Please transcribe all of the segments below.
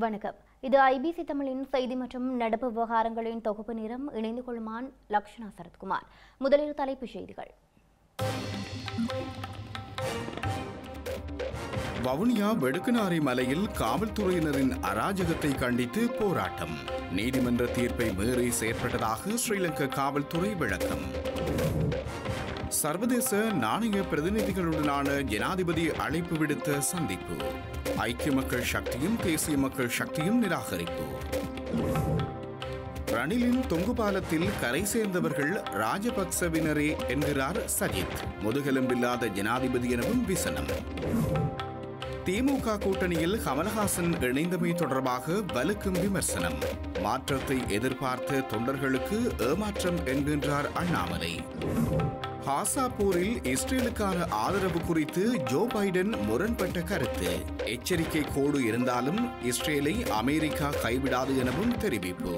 வணக்கம் இது ஐபிசி தமிழின் செய்தி மற்றும் நடப்பு விவகாரங்களின் தொகுப்பு நேரம் இணைந்து கொள்ளுமான் லக்ஷனா சரத்குமார் முதலில் தலைப்புச் செய்திகள் வவுனியா வெடுக்குநாரி மலையில் காவல்துறையினரின் அராஜகத்தை கண்டித்து போராட்டம் நீதிமன்ற தீர்ப்பை மீறி செயற்பட்டதாக ஸ்ரீலங்கா காவல்துறை விளக்கம் சர்வதேச நாணய பிரதிநிதிகளுடனான ஜனாதிபதி அழைப்பு விடுத்த சந்திப்பு ஐக்கிய மக்கள் சக்தியும் தேசிய மக்கள் சக்தியும் நிராகரிப்பு ரணிலின் தொங்கு பாலத்தில் கரை சேர்ந்தவர்கள் ராஜபக்சவினரே என்கிறார் சஜித் முதுகெலும்பில்லாத ஜனாதிபதி எனவும் விசனம் திமுக கூட்டணியில் கமலஹாசன் இணைந்தமை தொடர்பாக வலுக்கும் விமர்சனம் மாற்றத்தை எதிர்பார்த்த தொண்டர்களுக்கு ஏமாற்றம் என்கின்றார் அண்ணாமலை ஹாசா போரில் இஸ்ரேலுக்கான ஆதரவு குறித்து ஜோ பைடன் முரண்பட்ட கருத்து எச்சரிக்கை கோடு இருந்தாலும் இஸ்ரேலை அமெரிக்கா கைவிடாது எனவும் தெரிவிப்பு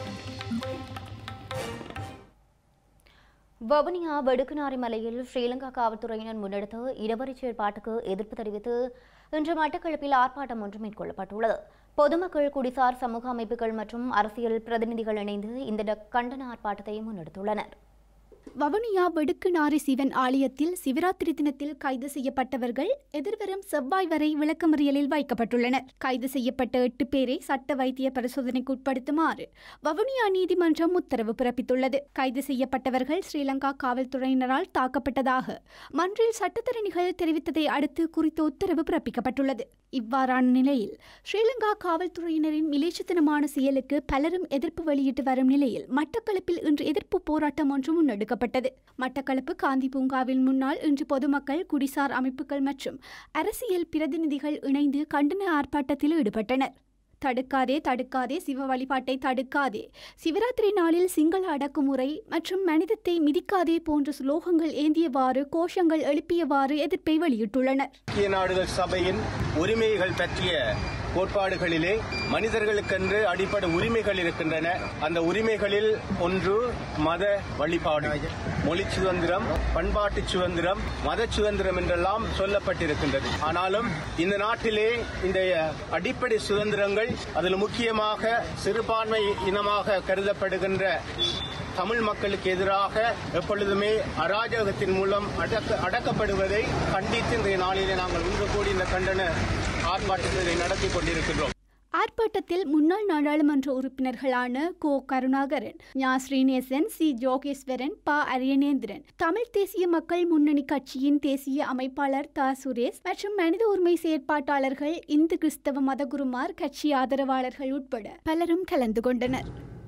வவுனியா வடுக்குநாரி மலையில் ஸ்ரீலங்கா காவல்துறையினர் முன்னெடுத்த இடவரி செயற்பாட்டுக்கு எதிர்ப்பு தெரிவித்து இன்று மட்டக்களப்பில் ஆர்ப்பாட்டம் ஒன்று மேற்கொள்ளப்பட்டுள்ளது பொதுமக்கள் குடிசார் சமூக அமைப்புகள் மற்றும் அரசியல் பிரதிநிதிகள் இணைந்து இந்த கண்டன ஆர்ப்பாட்டத்தை முன்னெடுத்துள்ளனர் வவுனியா வெடுக்குநாரி சிவன் ஆலயத்தில் சிவராத்திரி தினத்தில் கைது செய்யப்பட்டவர்கள் எதிர்வரும் செவ்வாய் வரை விளக்கமறியலில் வைக்கப்பட்டுள்ளனர் கைது செய்யப்பட்ட எட்டு பேரை சட்ட வைத்திய பரிசோதனைக்கு உட்படுத்துமாறு வவுனியா நீதிமன்றம் உத்தரவு பிறப்பித்துள்ளது கைது செய்யப்பட்டவர்கள் ஸ்ரீலங்கா காவல்துறையினரால் தாக்கப்பட்டதாக மன்றில் சட்டத்தரணிகள் தெரிவித்ததை அடுத்து குறித்த உத்தரவு பிறப்பிக்கப்பட்டுள்ளது இவ்வாறான நிலையில் ஸ்ரீலங்கா காவல்துறையினரின் மிலேச்சத்தனமான செயலுக்கு பலரும் எதிர்ப்பு வெளியிட்டு வரும் நிலையில் மட்டக்களப்பில் இன்று எதிர்ப்பு போராட்டம் ஒன்று முன்னெடுக்கப்பட்டது மட்டக்களப்பு காந்தி பூங்காவில் முன்னால் இன்று பொதுமக்கள் குடிசார் அமைப்புகள் மற்றும் அரசியல் பிரதிநிதிகள் இணைந்து கண்டன ஆர்ப்பாட்டத்தில் ஈடுபட்டனர் தடுக்காதே தடுக்காதே சிவ வழிபாட்டை தடுக்காதே சிவராத்திரி நாளில் சிங்கள அடக்குமுறை மற்றும் மனிதத்தை மிதிக்காதே போன்ற ஸ்லோகங்கள் ஏந்தியவாறு கோஷங்கள் எழுப்பியவாறு எதிர்ப்பை வெளியிட்டுள்ளனர் ஐக்கிய நாடுகள் சபையின் உரிமைகள் பற்றிய கோட்பாடுகளிலே மனிதர்களுக்கென்று அடிப்படை உரிமைகள் இருக்கின்றன அந்த உரிமைகளில் ஒன்று மத வழிபாடு மொழி சுதந்திரம் பண்பாட்டு சுதந்திரம் மத சுதந்திரம் என்றெல்லாம் சொல்லப்பட்டிருக்கின்றது ஆனாலும் இந்த நாட்டிலே இந்த அடிப்படை சுதந்திரங்கள் அதில் முக்கியமாக சிறுபான்மை இனமாக கருதப்படுகின்ற தமிழ் மக்களுக்கு எதிராக எப்பொழுதுமே அராஜகத்தின் மூலம் அடக்க அடக்கப்படுவதை கண்டித்து இன்றைய நாளிலே நாங்கள் ஒன்று கூடி இந்த கண்டன ஆர்ப்பாட்டத்தை நடத்தி கொண்டிருக்கின்றோம் ஆர்ப்பாட்டத்தில் முன்னாள் நாடாளுமன்ற உறுப்பினர்களான கோ கருணாகரன் ஞா ஸ்ரீநேசன் சி ஜோகேஸ்வரன் ப அரியநேந்திரன் தமிழ் தேசிய மக்கள் முன்னணி கட்சியின் தேசிய அமைப்பாளர் த சுரேஷ் மற்றும் மனித உரிமை செயற்பாட்டாளர்கள் இந்து கிறிஸ்தவ மதகுருமார் கட்சி ஆதரவாளர்கள் உட்பட பலரும் கலந்து கொண்டனர்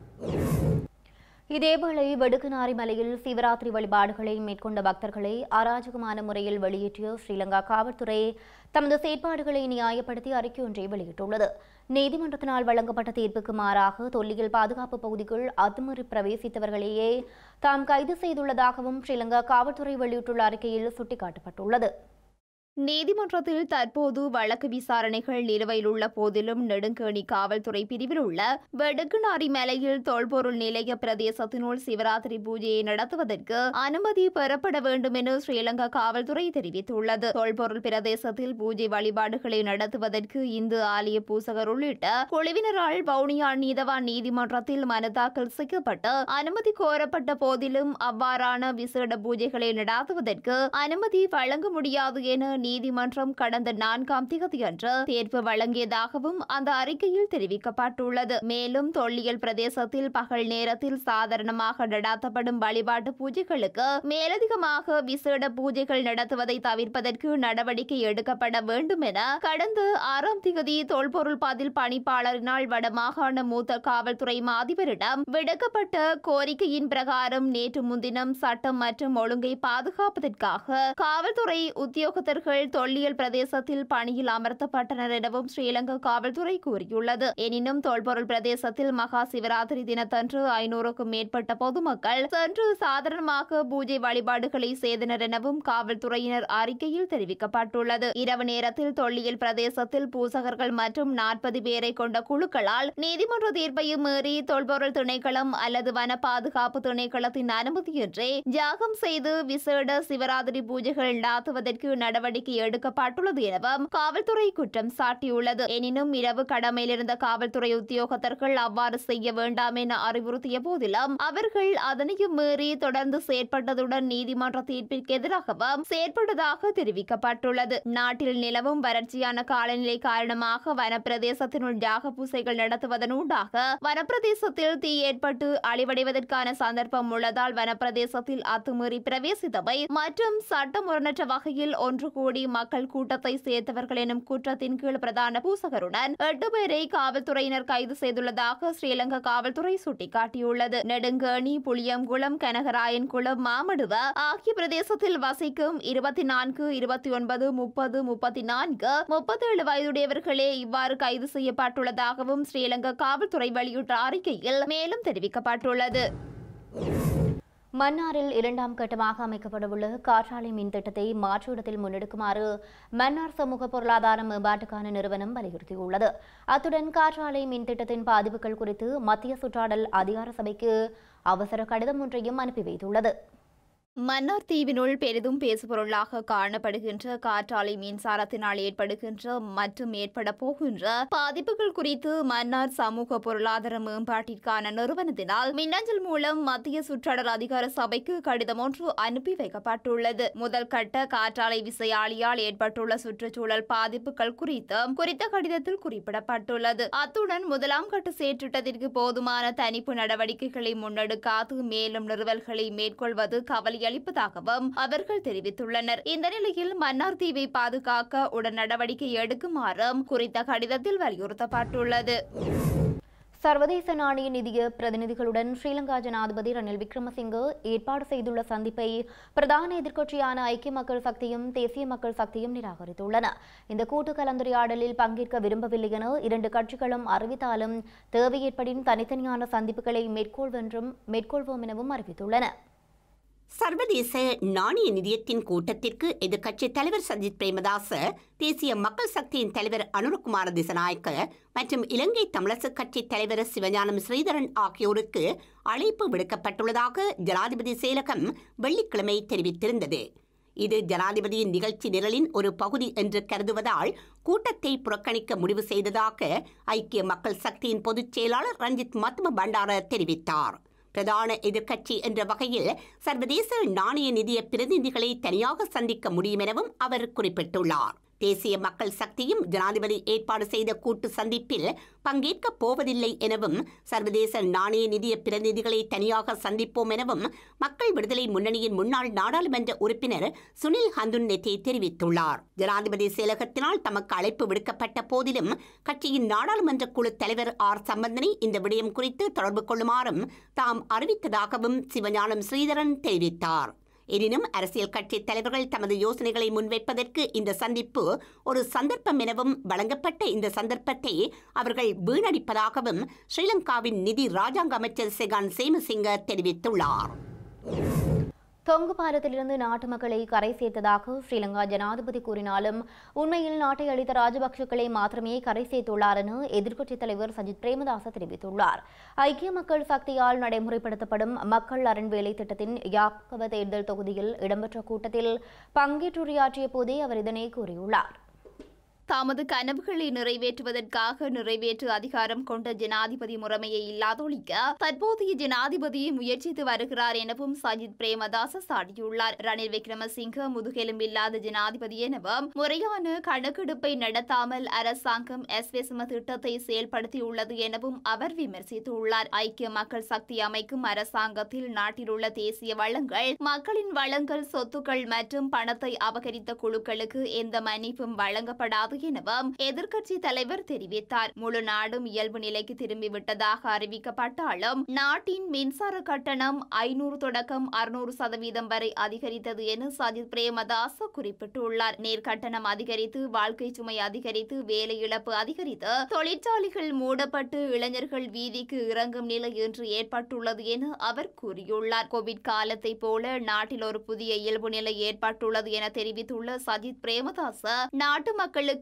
இதேவேளை வடுக்குநாரி மலையில் சிவராத்திரி வழிபாடுகளை மேற்கொண்ட பக்தர்களை அராஜகமான முறையில் வெளியேற்றிய ஸ்ரீலங்கா காவல்துறை தமது செயற்பாடுகளை நியாயப்படுத்தி அறிக்கை ஒன்றை வெளியிட்டுள்ளது நீதிமன்றத்தினால் வழங்கப்பட்ட தீர்ப்புக்கு மாறாக தொல்லியல் பாதுகாப்பு பகுதிக்குள் அத்துமீறி பிரவேசித்தவர்களையே தாம் கைது செய்துள்ளதாகவும் ஸ்ரீலங்கா காவல்துறை வெளியிட்டுள்ள அறிக்கையில் சுட்டிக்காட்டப்பட்டுள்ளது நீதிமன்றத்தில் தற்போது வழக்கு விசாரணைகள் நிலுவையில் உள்ள போதிலும் நெடுங்கேணி காவல்துறை பிரிவில் உள்ள வெடுக்குநாரி மலையில் தொல்பொருள் நிலைய பிரதேசத்தினுள் சிவராத்திரி பூஜையை நடத்துவதற்கு அனுமதி பெறப்பட வேண்டும் என ஸ்ரீலங்கா காவல்துறை தெரிவித்துள்ளது தொல்பொருள் பிரதேசத்தில் பூஜை வழிபாடுகளை நடத்துவதற்கு இந்து ஆலய பூசகர் உள்ளிட்ட குழுவினரால் வவுனியா நீதவான் நீதிமன்றத்தில் மனு தாக்கல் செய்யப்பட்டு அனுமதி கோரப்பட்ட போதிலும் அவ்வாறான விசேட பூஜைகளை நடாத்துவதற்கு அனுமதி வழங்க முடியாது என நீதிமன்றம் கடந்த நான்காம் திகதியன்று தீர்ப்பு வழங்கியதாகவும் அந்த அறிக்கையில் தெரிவிக்கப்பட்டுள்ளது மேலும் தொல்லியல் பிரதேசத்தில் பகல் நேரத்தில் சாதாரணமாக நடாத்தப்படும் வழிபாட்டு பூஜைகளுக்கு மேலதிகமாக விசேட பூஜைகள் நடத்துவதை தவிர்ப்பதற்கு நடவடிக்கை எடுக்கப்பட வேண்டும் என கடந்த ஆறாம் திகதி தொல்பொருள் பதில் பணிப்பாளரினால் வடமாகாண மூத்த காவல்துறை மாதிபரிடம் விடுக்கப்பட்ட கோரிக்கையின் பிரகாரம் நேற்று முன்தினம் சட்டம் மற்றும் ஒழுங்கை பாதுகாப்பதற்காக காவல்துறை உத்தியோகத்தர்கள் தொல்லியல் பிரதேசத்தில் பணியில் அமர்த்தப்பட்டனர் எனவும் ஸ்ரீலங்கா காவல்துறை கூறியுள்ளது எனினும் தொல்பொருள் பிரதேசத்தில் மகா சிவராத்திரி தினத்தன்று ஐநூறுக்கும் மேற்பட்ட பொதுமக்கள் சென்று சாதாரணமாக பூஜை வழிபாடுகளை செய்தனர் எனவும் காவல்துறையினர் அறிக்கையில் தெரிவிக்கப்பட்டுள்ளது இரவு நேரத்தில் தொல்லியல் பிரதேசத்தில் பூசகர்கள் மற்றும் நாற்பது பேரை கொண்ட குழுக்களால் நீதிமன்ற தீர்ப்பையும் மீறி தொல்பொருள் திணைக்களம் அல்லது வன பாதுகாப்பு திணைக்களத்தின் அனுமதியின்றி ஜாகம் செய்து விசேட சிவராத்திரி பூஜைகள் நடாத்துவதற்கு நடவடிக்கை நடவடிக்கை எடுக்கப்பட்டுள்ளது எனவும் காவல்துறை குற்றம் சாட்டியுள்ளது எனினும் இரவு கடமையில் இருந்த காவல்துறை உத்தியோகத்தர்கள் அவ்வாறு செய்ய வேண்டாம் என அறிவுறுத்திய போதிலும் அவர்கள் அதனையும் மீறி தொடர்ந்து செயற்பட்டதுடன் நீதிமன்ற தீர்ப்பிற்கு எதிராகவும் செயற்பட்டதாக தெரிவிக்கப்பட்டுள்ளது நாட்டில் நிலவும் வறட்சியான காலநிலை காரணமாக வனப்பிரதேசத்தினுள் யாக பூசைகள் நடத்துவதனூடாக வனப்பிரதேசத்தில் தீ ஏற்பட்டு அழிவடைவதற்கான சந்தர்ப்பம் உள்ளதால் வனப்பிரதேசத்தில் அத்துமீறி பிரவேசித்தவை மற்றும் சட்டமுரணற்ற வகையில் ஒன்று கூடி மக்கள் கூட்டத்தை சேர்த்தவர்கள் எனும் குற்றத்தின் கீழ் பிரதான பூசகருடன் எட்டு பேரை காவல்துறையினர் கைது செய்துள்ளதாக ஸ்ரீலங்கா காவல்துறை சுட்டிக்காட்டியுள்ளது நெடுங்கேணி புளியங்குளம் கனகராயன்குளம் மாமடுவ ஆகிய பிரதேசத்தில் வசிக்கும் இருபத்தி நான்கு இருபத்தி ஒன்பது முப்பது முப்பத்தி நான்கு முப்பத்தேழு வயதுடையவர்களே இவ்வாறு கைது செய்யப்பட்டுள்ளதாகவும் ஸ்ரீலங்கா காவல்துறை வெளியிட்ட அறிக்கையில் மேலும் தெரிவிக்கப்பட்டுள்ளது மன்னாரில் இரண்டாம் கட்டமாக அமைக்கப்படவுள்ள காற்றாலை மின் திட்டத்தை மாற்று இடத்தில் முன்னெடுக்குமாறு மன்னார் சமூக பொருளாதார மேம்பாட்டுக்கான நிறுவனம் வலியுறுத்தியுள்ளது அத்துடன் காற்றாலை மின் திட்டத்தின் பாதிப்புகள் குறித்து மத்திய சுற்றாடல் அதிகார சபைக்கு அவசர கடிதம் ஒன்றையும் அனுப்பி வைத்துள்ளது மன்னார் தீவினுள் பெரிதும் பேசுபொருளாக காணப்படுகின்ற காற்றாலை மின்சாரத்தினால் ஏற்படுகின்ற மற்றும் ஏற்பட போகின்ற பாதிப்புகள் குறித்து மன்னார் சமூக பொருளாதார மேம்பாட்டிற்கான நிறுவனத்தினால் மின்னஞ்சல் மூலம் மத்திய சுற்றாடல் அதிகார சபைக்கு கடிதம் ஒன்று அனுப்பி வைக்கப்பட்டுள்ளது முதல் கட்ட காற்றாலை விசையாளியால் ஏற்பட்டுள்ள சுற்றுச்சூழல் பாதிப்புகள் குறித்தும் குறித்த கடிதத்தில் குறிப்பிடப்பட்டுள்ளது அத்துடன் முதலாம் கட்ட சேற்றிட்டத்திற்கு போதுமான தணிப்பு நடவடிக்கைகளை முன்னெடுக்காது மேலும் நிறுவல்களை மேற்கொள்வது கவலை அளிப்பதாகவும் அவர்கள் தெரிவித்துள்ளனர் இந்த நிலையில் மன்னார் தீவை பாதுகாக்க உடன் நடவடிக்கை எடுக்குமாறும் குறித்த கடிதத்தில் வலியுறுத்தப்பட்டுள்ளது சர்வதேச நாணய நிதிய பிரதிநிதிகளுடன் ஸ்ரீலங்கா ஜனாதிபதி ரணில் விக்ரமசிங்கே ஏற்பாடு செய்துள்ள சந்திப்பை பிரதான எதிர்க்கட்சியான ஐக்கிய மக்கள் சக்தியும் தேசிய மக்கள் சக்தியும் நிராகரித்துள்ளன இந்த கூட்டு கலந்துரையாடலில் பங்கேற்க விரும்பவில்லை என இரண்டு கட்சிகளும் அறிவித்தாலும் தேவை ஏற்படின் தனித்தனியான சந்திப்புகளை மேற்கொள்வென்றும் மேற்கொள்வோம் எனவும் அறிவித்துள்ளன சர்வதேச நாணய நிதியத்தின் கூட்டத்திற்கு எதிர்க்கட்சித் தலைவர் சஜித் பிரேமதாச தேசிய மக்கள் சக்தியின் தலைவர் அனுரகுமார திசநாயக்க மற்றும் இலங்கை தமிழரசுக் கட்சி தலைவர் சிவஞானம் ஸ்ரீதரன் ஆகியோருக்கு அழைப்பு விடுக்கப்பட்டுள்ளதாக ஜனாதிபதி செயலகம் வெள்ளிக்கிழமை தெரிவித்திருந்தது இது ஜனாதிபதியின் நிகழ்ச்சி நிரலின் ஒரு பகுதி என்று கருதுவதால் கூட்டத்தை புறக்கணிக்க முடிவு செய்ததாக ஐக்கிய மக்கள் சக்தியின் பொதுச் செயலாளர் ரஞ்சித் மத்ம பண்டார தெரிவித்தார் பிரதான எதிர்க்கட்சி என்ற வகையில் சர்வதேச நாணய நிதிய பிரதிநிதிகளை தனியாக சந்திக்க முடியும் எனவும் அவர் குறிப்பிட்டுள்ளார் தேசிய மக்கள் சக்தியும் ஜனாதிபதி ஏற்பாடு செய்த கூட்டு சந்திப்பில் பங்கேற்கப் போவதில்லை எனவும் சர்வதேச நாணய நிதிய பிரதிநிதிகளை தனியாக சந்திப்போம் எனவும் மக்கள் விடுதலை முன்னணியின் முன்னாள் நாடாளுமன்ற உறுப்பினர் சுனில் ஹந்துன்னெத்தே தெரிவித்துள்ளார் ஜனாதிபதி செயலகத்தினால் தமக்கு அழைப்பு விடுக்கப்பட்ட போதிலும் கட்சியின் நாடாளுமன்ற குழு தலைவர் ஆர் சம்பந்தனை இந்த விடயம் குறித்து தொடர்பு கொள்ளுமாறும் தாம் அறிவித்ததாகவும் சிவஞானம் ஸ்ரீதரன் தெரிவித்தார் எனினும் அரசியல் கட்சி தலைவர்கள் தமது யோசனைகளை முன்வைப்பதற்கு இந்த சந்திப்பு ஒரு சந்தர்ப்பம் எனவும் வழங்கப்பட்ட இந்த சந்தர்ப்பத்தை அவர்கள் வீணடிப்பதாகவும் ஸ்ரீலங்காவின் நிதி ராஜாங்க அமைச்சர் செகான் சேமசிங்க தெரிவித்துள்ளார் தொங்கு பாலத்திலிருந்து நாட்டு மக்களை கரை சேர்த்ததாக ஸ்ரீலங்கா ஜனாதிபதி கூறினாலும் உண்மையில் நாட்டை அளித்த ராஜபக்சக்களை மாத்திரமே கரை சேர்த்துள்ளார் என எதிர்க்கட்சித் தலைவர் சஜித் பிரேமதாச தெரிவித்துள்ளார் ஐக்கிய மக்கள் சக்தியால் நடைமுறைப்படுத்தப்படும் மக்கள் அரண் வேலை திட்டத்தின் யாக்கவ தேர்தல் தொகுதியில் இடம்பெற்ற கூட்டத்தில் பங்கேற்றுரையாற்றிய போதே அவர் இதனை கூறியுள்ளார் தமது கனவுகளை நிறைவேற்றுவதற்காக நிறைவேற்று அதிகாரம் கொண்ட ஜனாதிபதி முறைமையை இல்லாதொழிக்க தற்போதைய ஜனாதிபதி முயற்சித்து வருகிறார் எனவும் சஜித் பிரேமதாச சாடியுள்ளார் ரணில் விக்ரமசிங்க முதுகெலும்பில்லாத ஜனாதிபதி எனவும் முறையான கணக்கெடுப்பை நடத்தாமல் அரசாங்கம் எஸ்வெசும திட்டத்தை செயல்படுத்தியுள்ளது எனவும் அவர் விமர்சித்துள்ளார் ஐக்கிய மக்கள் சக்தி அமைக்கும் அரசாங்கத்தில் நாட்டில் உள்ள தேசிய வளங்கள் மக்களின் வளங்கள் சொத்துக்கள் மற்றும் பணத்தை அபகரித்த குழுக்களுக்கு எந்த மன்னிப்பும் வழங்கப்படாது எனவும் எதிர்க்கட்சி தலைவர் தெரிவித்தார் முழு நாடும் இயல்பு நிலைக்கு திரும்பிவிட்டதாக அறிவிக்கப்பட்டாலும் நாட்டின் மின்சார கட்டணம் ஐநூறு தொடக்கம் அறுநூறு சதவீதம் வரை அதிகரித்தது என சஜித் பிரேமதாச குறிப்பிட்டுள்ளார் நேர்கட்டணம் அதிகரித்து வாழ்க்கை சுமை அதிகரித்து வேலை இழப்பு அதிகரித்து தொழிற்சாலைகள் மூடப்பட்டு இளைஞர்கள் வீதிக்கு இறங்கும் நிலை இன்று ஏற்பட்டுள்ளது என அவர் கூறியுள்ளார் கோவிட் காலத்தை போல நாட்டில் ஒரு புதிய இயல்பு நிலை ஏற்பட்டுள்ளது என தெரிவித்துள்ள சஜித் பிரேமதாச நாட்டு மக்களுக்கு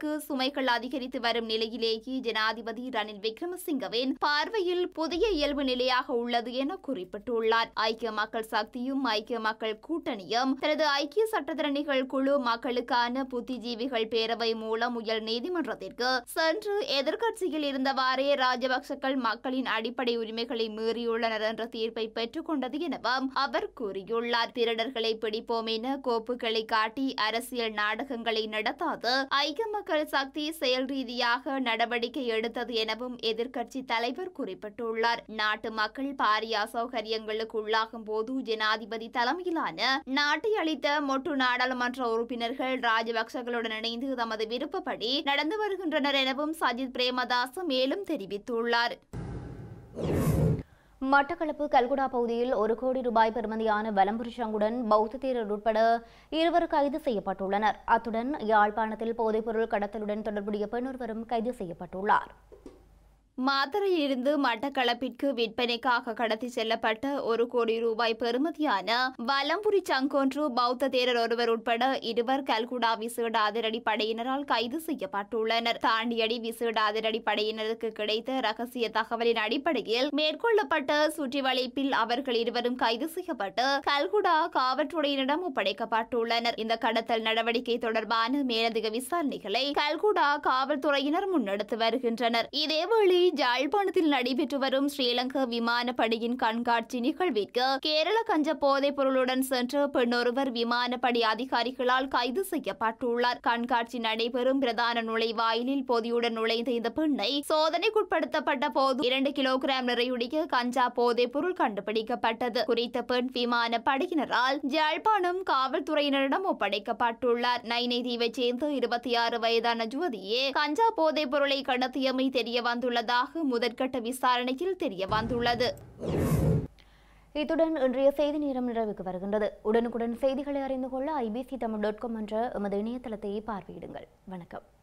மக்களுக்கு சுமைகள் அதிகரித்து வரும் நிலையிலேயே ஜனாதிபதி ரணில் விக்ரமசிங்கவின் பார்வையில் புதிய இயல்பு நிலையாக உள்ளது என குறிப்பிட்டுள்ளார் ஐக்கிய மக்கள் சக்தியும் ஐக்கிய மக்கள் கூட்டணியும் தனது ஐக்கிய சட்டத்தரணிகள் குழு மக்களுக்கான புத்திஜீவிகள் பேரவை மூலம் உயர் நீதிமன்றத்திற்கு சென்று எதிர்க்கட்சியில் இருந்தவாறே ராஜபக்சக்கள் மக்களின் அடிப்படை உரிமைகளை மீறியுள்ளனர் என்ற தீர்ப்பை பெற்றுக் கொண்டது எனவும் அவர் கூறியுள்ளார் திருடர்களை பிடிப்போம் என கோப்புகளை காட்டி அரசியல் நாடகங்களை நடத்தாது ஐக்கிய மக்கள் சக்தி செயல் ரீதியாக நடவடிக்கை எடுத்தது எனவும் எதிர்க்கட்சி தலைவர் குறிப்பிட்டுள்ளார் நாட்டு மக்கள் பாரிய அசௌகரியங்களுக்கு உள்ளாகும் போது ஜனாதிபதி தலைமையிலான நாட்டை அளித்த மொட்டு நாடாளுமன்ற உறுப்பினர்கள் ராஜபக்சகளுடன் இணைந்து தமது விருப்பப்படி நடந்து வருகின்றனர் எனவும் சஜித் பிரேமதாச மேலும் தெரிவித்துள்ளார் மட்டக்களப்பு கல்குடா பகுதியில் ஒரு கோடி ரூபாய் பெறுமதியான வலம்புரி சங்குடன் பௌத்த தேரர் உட்பட இருவர் கைது செய்யப்பட்டுள்ளனர் அத்துடன் யாழ்ப்பாணத்தில் போதைப்பொருள் கடத்தலுடன் தொடர்புடைய பெண் ஒருவரும் கைது செய்யப்பட்டுள்ளார் மாத்தறையிலிருந்து மட்டக்களப்பிற்கு விற்பனைக்காக கடத்தி செல்லப்பட்ட ஒரு கோடி ரூபாய் பெறுமதியான வலம்புரி சங்கொன்று பௌத்த தேரர் ஒருவர் உட்பட இருவர் கல்குடா விசேட அதிரடி படையினரால் கைது செய்யப்பட்டுள்ளனர் தாண்டியடி விசேட அதிரடி படையினருக்கு கிடைத்த ரகசிய தகவலின் அடிப்படையில் மேற்கொள்ளப்பட்ட சுற்றி வளைப்பில் அவர்கள் இருவரும் கைது செய்யப்பட்டு கல்குடா காவல்துறையினரிடம் ஒப்படைக்கப்பட்டுள்ளனர் இந்த கடத்தல் நடவடிக்கை தொடர்பான மேலதிக விசாரணைகளை கல்குடா காவல்துறையினர் முன்னெடுத்து வருகின்றனர் இதேவேளை ஜாழ்ப்பாணத்தில் நடைபெற்று வரும் ஸ்ரீலங்கா விமானப்படையின் கண்காட்சி நிகழ்விற்கு கேரள கஞ்ச போதைப் பொருளுடன் சென்ற பெண்ணொருவர் விமானப்படை அதிகாரிகளால் கைது செய்யப்பட்டுள்ளார் கண்காட்சி நடைபெறும் பிரதான நுழைவாயிலில் பொதியுடன் நுழைந்த இந்த பெண்ணை சோதனைக்குட்படுத்தப்பட்ட போது இரண்டு கிலோகிராம் நிறையுடைய கஞ்சா போதைப் பொருள் கண்டுபிடிக்கப்பட்டது குறித்த பெண் விமானப்படையினரால் ஜாழ்ப்பாணம் காவல்துறையினரிடம் ஒப்படைக்கப்பட்டுள்ளார் நைனை தீவைச் சேர்ந்த இருபத்தி ஆறு வயதான ஜோதியே கஞ்சா போதைப் பொருளை கடத்தியமை தெரிய வந்துள்ளதாக முதற்கட்ட விசாரணையில் தெரிய வந்துள்ளது இத்துடன் இன்றைய செய்தி நேரம் நிறைவுக்கு வருகின்றது உடனுக்குடன் செய்திகளை அறிந்து கொள்ள ஐபிசி தமிழ் டாட் காம் என்ற எமது இணையதளத்தை பார்வையிடுங்கள் வணக்கம்